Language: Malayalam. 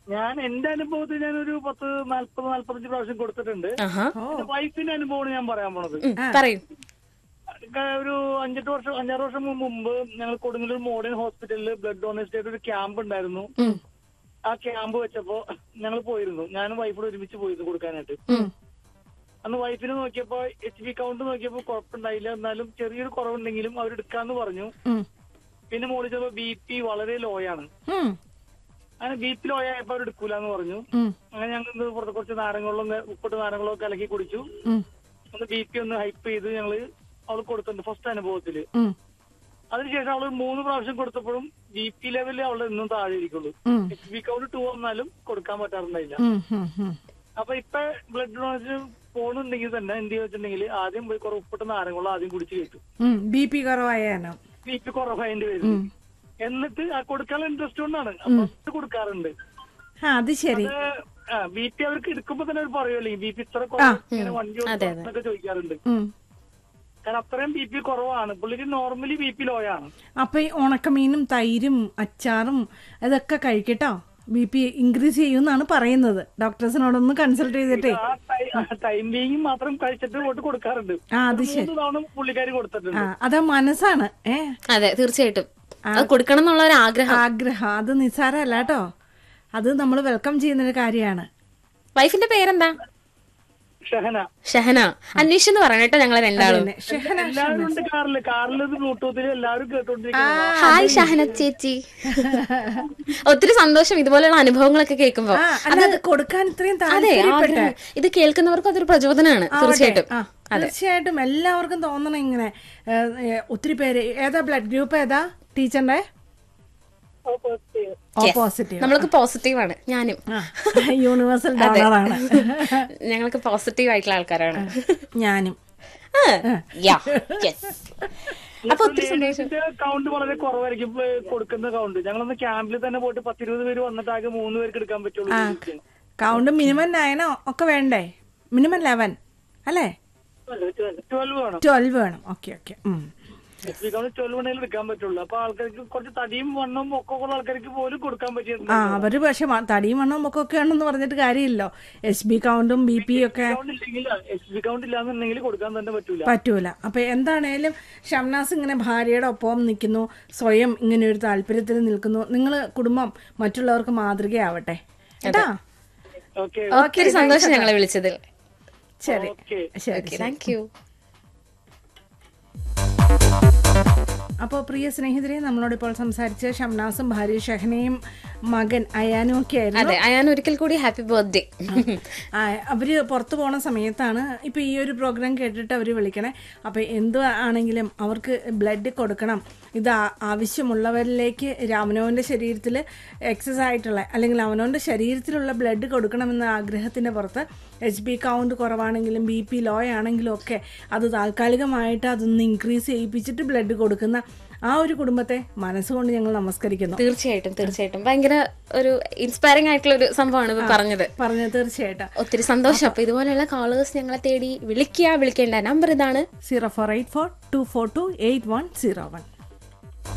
ഞാൻ എന്റെ അനുഭവത്തിൽ ഞാൻ ഒരു പത്ത് നാല്പത് നാല്പത്തഞ്ച് പ്രാവശ്യം കൊടുത്തിട്ടുണ്ട് ആഹാ ഓ എന്റെ വൈഫിന്റെ അനുഭവമാണ് ഞാൻ പറയാൻ പോണത് ഉം, പറയൂ ഒക്കെ ഒരു അഞ്ചെട്ട് വർഷം അഞ്ചാറ് വർഷം മുമ്പ് മുമ്പ് ഞങ്ങൾ കൊടുങ്ങല്ലൂർ മോഡേൺ ഹോസ്പിറ്റലിൽ ബ്ലഡ് ഡൊണേഷൻ ആയിട്ട് ഒരു ക്യാമ്പ് ഉണ്ടായിരുന്നു ഉം, ആ ക്യാമ്പ് വെച്ചപ്പോ ഞങ്ങൾ പോയിരുന്നു ഞാനും വൈഫോട് ഒരുമിച്ച് പോയിരുന്നു കൊടുക്കാനായിട്ട് ഉം. അന്ന് വൈഫിനെ നോക്കിയപ്പോ എച്ച് ബി കൗണ്ട് നോക്കിയപ്പോ കുഴപ്പമുണ്ടായില്ല എന്നാലും ചെറിയൊരു കുറവുണ്ടെങ്കിലും അവർ എടുക്കാന്ന് പറഞ്ഞു ഉം. പിന്നെ മോളിൽ ചെന്നപ്പോ ബി പി വളരെ ലോ ആണ് ഉം. അങ്ങനെ ബി പി ലോ ആയപ്പോ അവർ എടുക്കൂലെന്ന് പറഞ്ഞു ഉം. അങ്ങനെ ഞങ്ങൾ ഇന്ന് പുറത്ത് കുറച്ച് നാരങ്ങളും ഉപ്പിട്ട് നാരങ്ങളും ഒക്കെ കലക്കി കുടിച്ചു ഉം. ഒന്ന് ബി പി ഒന്ന് ഹൈപ്പ് ചെയ്ത് ഞങ്ങള് അവൾ കൊടുത്തിട്ടുണ്ട് ഫസ്റ്റ് അനുഭവത്തില് ഉം. അതിനുശേഷം അവള് മൂന്ന് പ്രാവശ്യം കൊടുത്തപ്പോഴും ബി പി ലെവലിൽ അവള് ഇന്നും താഴെ ഇരിക്കുള്ളൂ ഉം. എച്ച് ബി കൗണ്ട് ടു വന്നാലും കൊടുക്കാൻ പറ്റാറുണ്ടായില്ല ഉം. ഉം. ഉം. അപ്പൊ ഇപ്പൊ ബ്ലഡ് ഡൊണേഷൻ പോണുണ്ടെങ്കിൽ തന്നെ എന്ത് വെച്ചിട്ടുണ്ടെങ്കിൽ ആദ്യം പോയി കുറെ ഉപ്പിട്ട നാരങ്ങളും ആദ്യം കുടിച്ച് കേട്ടു ഉം. ബി പി കുറവായാനോ ബി പി കുറവായതിന്റെ പേര് എന്നിട്ട് ആ കൊടുക്കാനുള്ള ഇൻട്രസ്റ്റ് കൊണ്ടാണ് അപ്പൊ അത് കൊടുക്കാറുണ്ട് ആ അത് ശരി ബി പി അവർക്ക് എടുക്കുമ്പോ തന്നെ അവർ പറയുമല്ലോ ബി പി ഇത്ര കുറവ് ഇങ്ങനെ വണ്ടി അതെ, അതെ. എന്നൊക്കെ ചോദിക്കാറുണ്ട് ഉം. കാരണം അത്രയും ബി പി കുറവാണ് പുള്ളിക്ക് നോർമലി ബി പി ലോ ആണ് അപ്പൊ ഈ ഉണക്കമീനും തൈരും അച്ചാറും അതൊക്കെ കഴിക്കട്ടോ ബി പി ഇൻക്രീസ് ചെയ്യുമെന്നാണ് പറയുന്നത് ഡോക്ടേഴ്സിനോടൊന്ന് കൺസൾട്ട് ചെയ്തിട്ടേ ആ ടൈം ബീങ് മാത്രം കഴിച്ചിട്ട് വോട്ട് കൊടുക്കാറുണ്ട് ആ അത് ശരി മൂന്ന് തവണ പുള്ളിക്കാരി കൊടുത്തിട്ടുണ്ട് ആ അതാ മനസ്സാണ് ഏ അതെ തീർച്ചയായിട്ടും അത് കൊടുക്കണം എന്നുള്ള ഒരു ആഗ്രഹം ആഗ്രഹം അത് നിസ്സാരമല്ല കേട്ടോ അത് നമ്മൾ വെൽക്കം ചെയ്യുന്നൊരു കാര്യമാണ് വൈഫിന്റെ പേരെന്താ ഷഹന ഷഹന അന്വേഷിച്ചെന്ന് പറയണം കേട്ടോ ഞങ്ങളെ രണ്ടാളും പിന്നെ ഷെഹന എല്ലാവരും ഉണ്ട് കാറില് കാറിൽ ബ്ലൂടൂത്തിൽ എല്ലാവരും കേട്ടോണ്ടിരിക്കുന്നത് ഹായ് ഷഹന ചേച്ചി ഒത്തിരി സന്തോഷം ഇതുപോലെയുള്ള അനുഭവങ്ങളൊക്കെ കേൾക്കുമ്പോ ആ അല്ല അത് കൊടുക്കാൻ ഇത്രയും അതെ താല്പര്യപ്പെട്ടെ ആഗ്രഹം. ഇത് കേൾക്കുന്നവർക്കും അതൊരു പ്രചോദനമാണ് തീർച്ചയായിട്ടും ആ, തീർച്ചയായിട്ടും എല്ലാവർക്കും തോന്നണം ഇങ്ങനെ ഏ, ഏ, ഒത്തിരി പേര് ഏതാ ബ്ലഡ് ഗ്രൂപ്പ് ഏതാ ടീച്ചറിന്റെ ഓ പോസിറ്റീവ് നമ്മൾക്ക് പോസിറ്റീവാണ് ഞാനും യൂണിവേഴ്സൽ ഡോണറാണ് ഞങ്ങൾക്ക് പോസിറ്റീവ് ആയിട്ടുള്ള ആൾക്കാരാണ് ഞാനും ആ, yeah, yes. അപ്പൊ ഒത്തിരി സന്തോഷം കൗണ്ട് വളരെ കുറവായിരിക്കും ഇപ്പൊ കൊടുക്കുന്ന കൗണ്ട് ഞങ്ങളൊന്ന് ക്യാമ്പിൽ തന്നെ പോയിട്ട് പത്തിരുപത് പേര് വന്നിട്ട് ആകെ മൂന്ന് പേർക്ക് എടുക്കാൻ പറ്റുള്ളൂ കൗണ്ട് മിനിമം നയനോ ഒക്കെ വേണ്ടേ മിനിമം ലെവൻ അല്ലേ ട്വൽവ് വേണം ട്വൽവ് വേണം ഓക്കെ ഓക്കെ കൗണ്ട് ട്വൽവ് വേണമെങ്കിലും എടുക്കാൻ പറ്റുള്ളൂ അപ്പൊ ആൾക്കാർക്ക് കുറച്ച് തടിയും വണ്ണവും ഒക്കെ ഉള്ള ആൾക്കാർക്ക് പോലും കൊടുക്കാൻ പറ്റിയിട്ടുണ്ട് ആ അവര് പക്ഷെ വ- തടിയും വണ്ണവും ഒക്കെ ഒക്കെ ആണെന്ന് പറഞ്ഞിട്ട് കാര്യമില്ലല്ലോ എസ് ബി കൗണ്ടും ബി പി ഒക്കെ കൗണ്ട് ഇല്ലെങ്കിൽ എസ് ബി കൗണ്ട് ഇല്ലാന്നുണ്ടെങ്കിൽ കൊടുക്കാൻ തന്നെ പറ്റൂല പറ്റൂല അപ്പൊ എന്താണേലും ഷംനാസ് ഇങ്ങനെ ഭാര്യയുടെ ഒപ്പം നിൽക്കുന്നു സ്വയം ഇങ്ങനെ ഒരു താല്പര്യത്തിൽ നിൽക്കുന്നു നിങ്ങൾ കുടുംബം മറ്റുള്ളവർക്ക് മാതൃകയാവട്ടെ കേട്ടാ ഓക്കെ ഒത്തിരി സന്തോഷം ഞങ്ങളെ വിളിച്ചതിൽ ശരി ഓക്കെ ശരി താങ്ക് യു അപ്പോൾ പ്രിയ സ്നേഹിതരെ നമ്മളോടിപ്പോൾ സംസാരിച്ച ഷംനാസും ഭാര്യ ഷഹനയും മകൻ അയാനും ഒക്കെ ആയിരുന്നു അതെ അയാൻ ഒരിക്കൽ കൂടി ഹാപ്പി ബർത്ത്ഡേ ആ, അവര് പുറത്തു പോണ സമയത്താണ് ഇപ്പൊ ഈ ഒരു പ്രോഗ്രാം കേട്ടിട്ട് അവര് വിളിക്കണേ അപ്പൊ എന്ത് ആണെങ്കിലും അവർക്ക് ബ്ലഡ് കൊടുക്കണം ഇത് ആ- ആവശ്യമുള്ളവരിലേക്ക് അവനവന്റെ ശരീരത്തിൽ എക്സസ് ആയിട്ടുള്ള അല്ലെങ്കിൽ അവനവന്റെ ശരീരത്തിലുള്ള ബ്ലഡ് കൊടുക്കണമെന്ന ആഗ്രഹത്തിന്റെ പുറത്ത് എച്ച് ബി കൗണ്ട് കുറവാണെങ്കിലും ബി പി ലോ ആണെങ്കിലും ഒക്കെ അത് താൽക്കാലികമായിട്ട് അതൊന്ന് ഇൻക്രീസ് ചെയ്യിപ്പിച്ചിട്ട് ബ്ലഡ് കൊടുക്കുന്ന ആ ഒരു കുടുംബത്തെ മനസ്സുകൊണ്ട് ഞങ്ങൾ നമസ്കരിക്കുന്നു തീർച്ചയായിട്ടും തീർച്ചയായിട്ടും ഭയങ്കര ഒരു ഇൻസ്പയറിംഗ് ആയിട്ടുള്ള ഒരു സംഭവമാണ് ഇപ്പൊ പറഞ്ഞത് പറഞ്ഞത് തീർച്ചയായിട്ടും ഒത്തിരി സന്തോഷം അപ്പൊ ഇതുപോലെയുള്ള കോളേഴ്സ് ഞങ്ങളെ തേടി വിളിക്കുക വിളിക്കേണ്ട നമ്പർ ഇതാണ് zero four eight four two four two eight one zero one